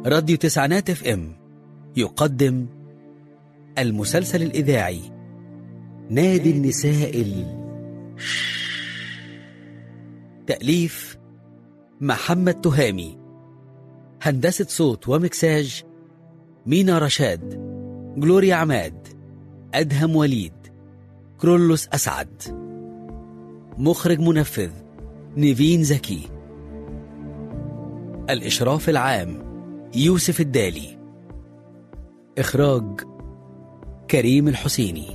راديو تسعينات اف ام يقدم المسلسل الإذاعي نادي النساء ال تأليف محمد تهامي هندسة صوت ومكساج مينا رشاد جلوريا عماد أدهم وليد كرولوس أسعد مخرج منفذ نيفين زكي الإشراف العام يوسف الدالي إخراج كريم الحسيني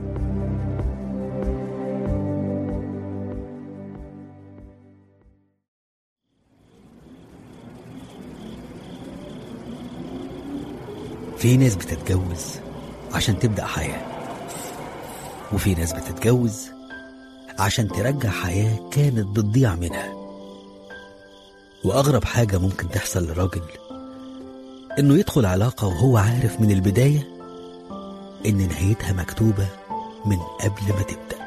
في ناس بتتجوز عشان تبدأ حياة وفي ناس بتتجوز عشان ترجع حياة كانت بتضيع منها وأغرب حاجة ممكن تحصل لراجل إنه يدخل علاقة وهو عارف من البداية إن نهايتها مكتوبة من قبل ما تبدأ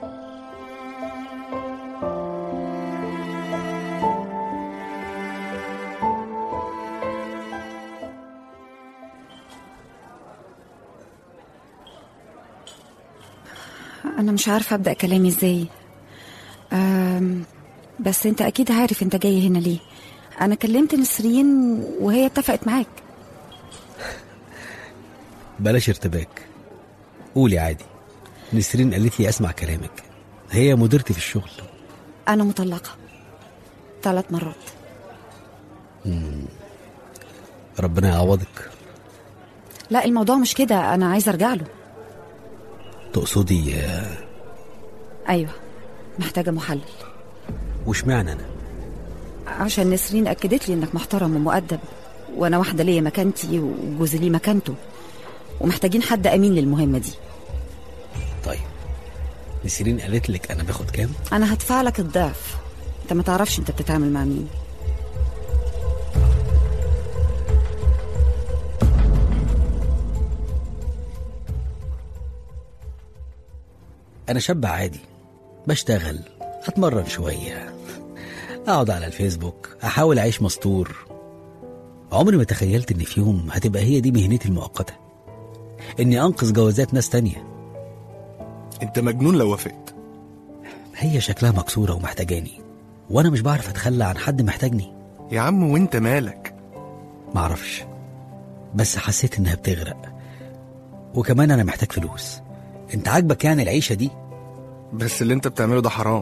أنا مش عارفة أبدأ كلامي إزاي أم، بس أنت أكيد عارف أنت جاي هنا ليه أنا كلمت نسرين وهي اتفقت معاك بلاش ارتباك قولي عادي نسرين قالت لي أسمع كلامك هي مديرتي في الشغل أنا مطلقة ثلاث مرات ربنا يعوضك لا الموضوع مش كده أنا عايزة أرجع له تقصدي آه، أيوة محتاجة محلل واشمعنى أنا عشان نسرين أكدت لي إنك محترم ومؤدب وأنا واحدة ليا مكانتي وجوزي ليه مكانته ومحتاجين حد أمين للمهمة دي طيب نسرين قالت لك أنا باخد كام أنا هدفع لك الضعف أنت ما تعرفش أنت بتتعامل مع مين أنا شاب عادي بشتغل أتمرن شوية أقعد على الفيسبوك أحاول أعيش مستور عمري ما تخيلت إن في يوم هتبقى هي دي مهنتي المؤقتة إني أنقذ جوازات ناس تانية انت مجنون لو وافقت هي شكلها مكسورة ومحتاجاني وأنا مش بعرف أتخلى عن حد محتاجني يا عم وانت مالك معرفش بس حسيت إنها بتغرق وكمان أنا محتاج فلوس أنت عاجبك يعني العيشة دي بس اللي انت بتعمله ده حرام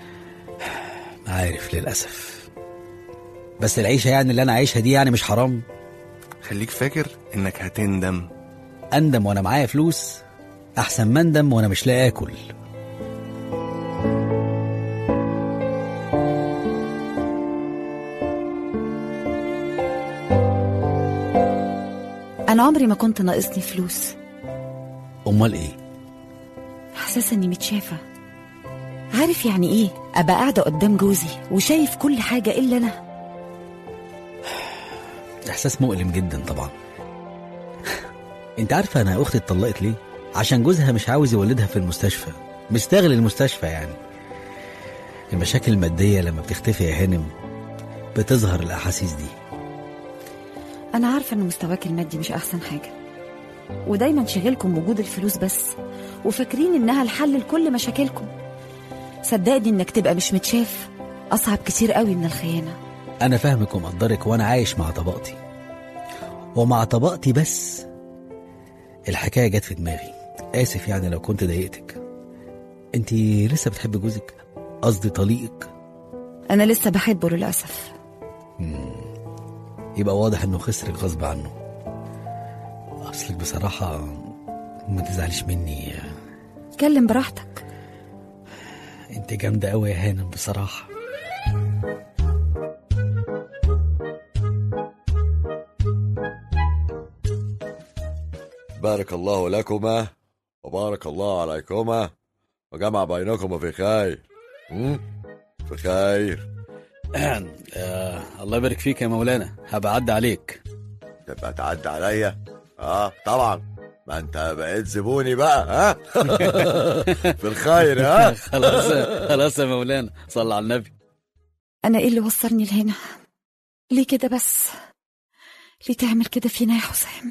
عارف للأسف بس العيشة يعني اللي أنا عايشها دي يعني مش حرام خليك فاكر انك هتندم أندم وأنا معايا فلوس أحسن ما أندم وأنا مش لاقي آكل أنا عمري ما كنت ناقصني فلوس أمال إيه إحساس إني متشافة عارف يعني إيه أبقى قاعدة قدام جوزي وشايف كل حاجة إلا أنا إحساس مؤلم جدا طبعا أنت عارفة أنا أختي اتطلقت ليه عشان جوزها مش عاوز يولدها في المستشفى مستغل المستشفى يعني المشاكل المادية لما بتختفي يا هانم بتظهر الأحاسيس دي أنا عارفة إن مستواك المادي مش أحسن حاجة ودايما شغلكم وجود الفلوس بس وفاكرين إنها الحل لكل مشاكلكم صدقني إنك تبقى مش متشاف أصعب كتير قوي من الخيانة أنا فاهمك ومقدرك وأنا عايش مع طبقتي ومع طبقتي بس الحكاية جت في دماغي آسف يعني لو كنت ضايقتك أنت لسه بتحبي جوزك قصدي طليقك أنا لسه بحبه للأسف يبقى واضح إنه خسرك غصب عنه أصلك بصراحة ما تزعليش مني اتكلم براحتك أنت جامدة أوي يا هانم بصراحة بارك الله لكما وبارك الله عليكما وجمع بينكما في خير م? في خير آه الله يبارك فيك يا مولانا هبقى أعدي عليك تبقى تعدي عليا اه طبعا ما انت بقيت زبوني بقى ها في الخير ها خلاص خلاص يا مولانا صلى على النبي أنا إيه اللي وصلني لهنا ليه كده بس ليه تعمل كده فينا يا حسام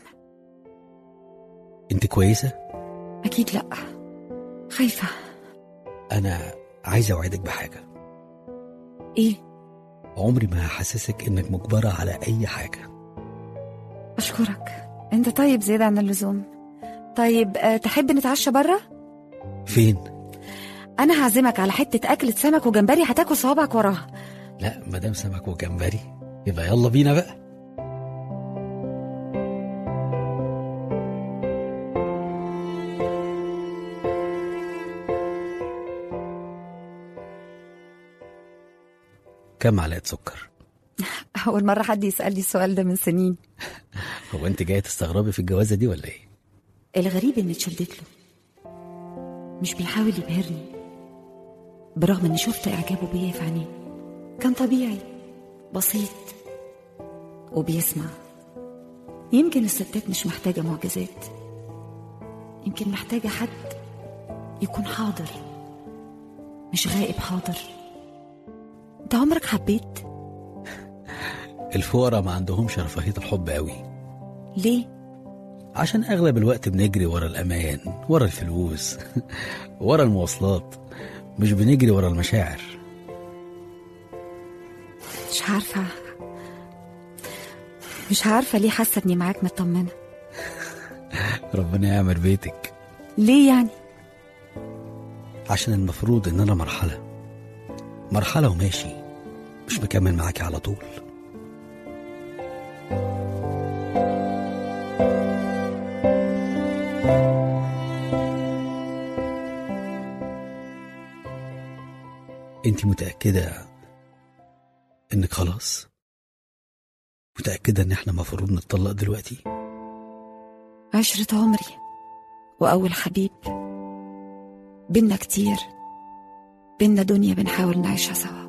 انت كويسة؟ اكيد لا خايفه انا عايز اوعدك بحاجة ايه عمري ما هحسسك انك مجبرة على اي حاجة اشكرك انت طيب زيادة عن اللزوم طيب آه، تحب نتعشى بره فين؟ انا هعزمك على حته اكله سمك وجمبري هتاكل صوابعك وراها لا مدام سمك وجمبري يبقى يلا بينا بقى كم معلقة سكر؟ اول مره حد يسالني السؤال ده من سنين هو انت جاية تستغربي في الجوازة دي ولا ايه؟ الغريب اني اتشدت له مش بيحاول يبهرني برغم اني شفت اعجابه بيا في عينيه كان طبيعي بسيط وبيسمع يمكن الستات مش محتاجه معجزات يمكن محتاجه حد يكون حاضر مش غائب حاضر انت عمرك حبيت الفقراء ما عندهمش رفاهية الحب قوي ليه عشان أغلب الوقت بنجري ورا الأمان ورا الفلوس ورا المواصلات مش بنجري ورا المشاعر مش عارفة مش عارفة ليه حاسة اني معاك مطمنة ربنا يعمر بيتك ليه يعني عشان المفروض إن أنا مرحلة مرحلة وماشي مش مكمل معاكي على طول انت متأكدة انك خلاص متأكدة ان احنا مفروض نتطلق دلوقتي عشرة عمري وأول حبيب بينا كتير بينا دنيا بنحاول نعيشها سوا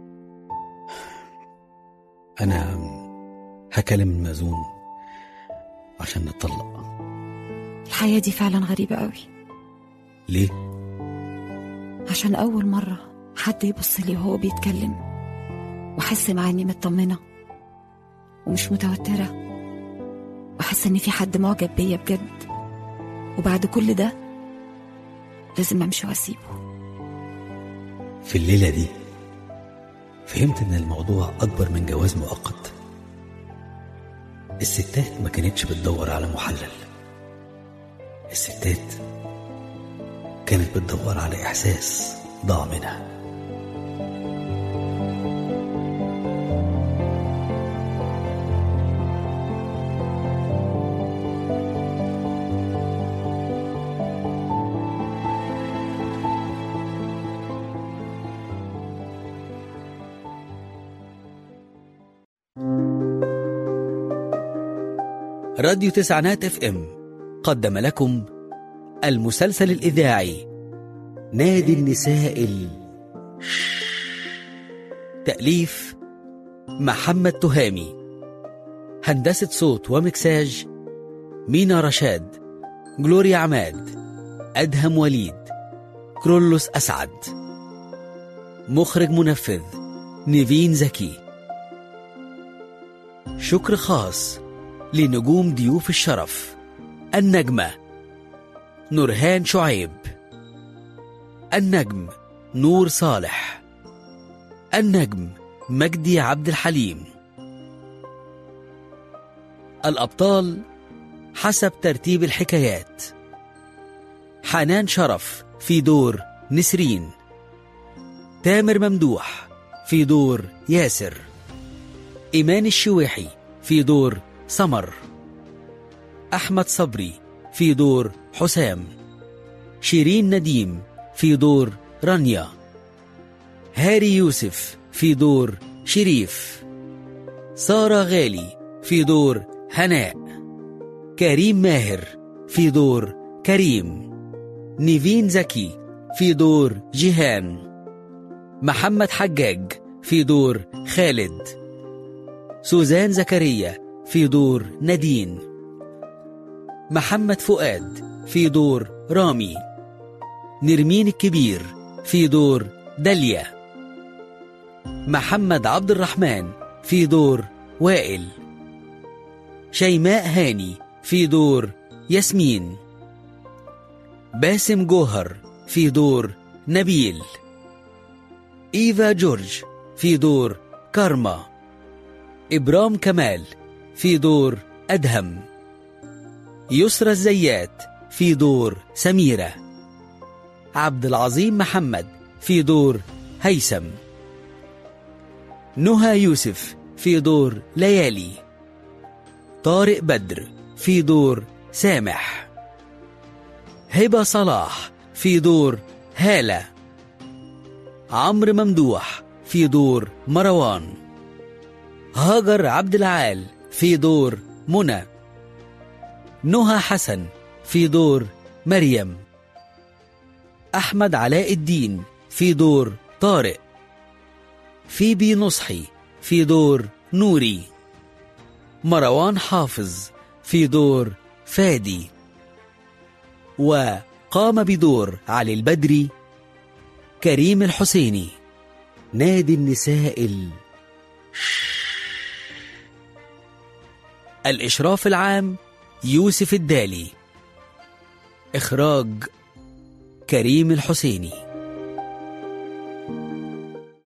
انا هكلم المأذون عشان نتطلق الحياة دي فعلا غريبة قوي ليه؟ عشان أول مرة حد يبص لي وهو بيتكلم وأحس معاه إني مطمنة ومش متوترة وأحس إن في حد معجب بيا بجد وبعد كل ده لازم أمشي وأسيبه في الليلة دي فهمت إن الموضوع أكبر من جواز مؤقت الستات ما كانتش بتدور على محلل الستات كانت بتدور على إحساس ضاع منها راديو تسعينات اف ام قدم لكم المسلسل الإذاعي نادي النساء ال... تأليف محمد تهامي هندسة صوت ومكساج مينا رشاد جلوريا عماد أدهم وليد كرولوس أسعد مخرج منفذ نيفين زكي شكر خاص لنجوم ضيوف الشرف النجمة نورهان شعيب النجم نور صالح النجم مجدي عبد الحليم الأبطال حسب ترتيب الحكايات حنان شرف في دور نسرين تامر ممدوح في دور ياسر إيمان الشويحي في دور سمر أحمد صبري في دور حسام شيرين نديم في دور رانيا هاري يوسف في دور شريف سارة غالي في دور هناء كريم ماهر في دور كريم نيفين زكي في دور جيهان محمد حجاج في دور خالد سوزان زكريا في دور نادين محمد فؤاد في دور رامي نرمين الكبير في دور داليا محمد عبد الرحمن في دور وائل شيماء هاني في دور ياسمين باسم جوهر في دور نبيل إيفا جورج في دور كارما إبرام كمال في دور أدهم يسرى الزيات في دور سميرة عبد العظيم محمد في دور هيثم نهى يوسف في دور ليالي طارق بدر في دور سامح هبة صلاح في دور هالة عمرو ممدوح في دور مروان هاجر عبد العال في دور منى نهى حسن في دور مريم أحمد علاء الدين في دور طارق فيبي نصحي في دور نوري مروان حافظ في دور فادي وقام بدور علي البدري كريم الحسيني نادي النساء ال... الإشراف العام يوسف الدالي إخراج كريم الحسيني